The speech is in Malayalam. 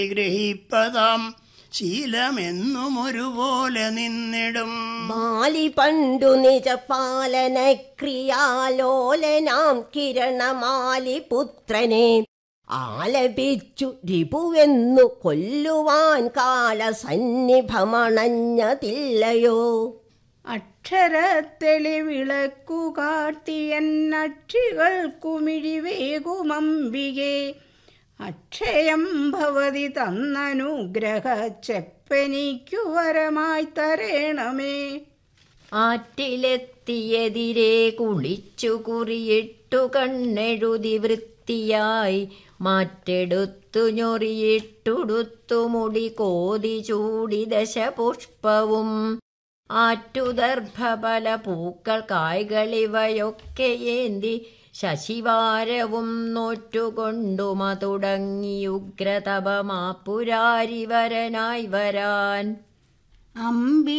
ഗ്രഹിപ്പതാം ശീലമെന്നും ഒരുപോലെ നിന്നിടും ബാലി പണ്ടു നിജ പാലനക്രിയാലോലനാം കിരണമാലി പുത്രനെ ആലപിച്ചു രിപുവെന്നു കൊല്ലുവാൻ കാലസന്നിഭമണഞ്ഞതില്ലയോ അക്ഷരത്തെളിവിളക്കു കാട്ടിയന്നക്ഷികൾക്കുമിഴിവേകുമംബികെ അക്ഷയം ഭവതി തന്നനുഗ്രഹ ചെപ്പനിക്കു വരമായി തരേണമേ ആറ്റിലെത്തിയെതിരെ കുളിച്ചു കുറിയിട്ടു കണ്ണെഴുതി വൃത്തിയായി മാറ്റെടുത്തു ഞൊറിയിട്ടുടുത്തു മുടി കോതി ചൂടി ദശപുഷ്പവും ആറ്റുദർഭഫല പൂക്കൾ കായ്കളിവയൊക്കെ ഏന്തി ശശിവാരവും നോറ്റുകൊണ്ടുമ തുടങ്ങി ഉഗ്രതപമാപ്പുരാരിവരനായി വരാൻ അമ്പി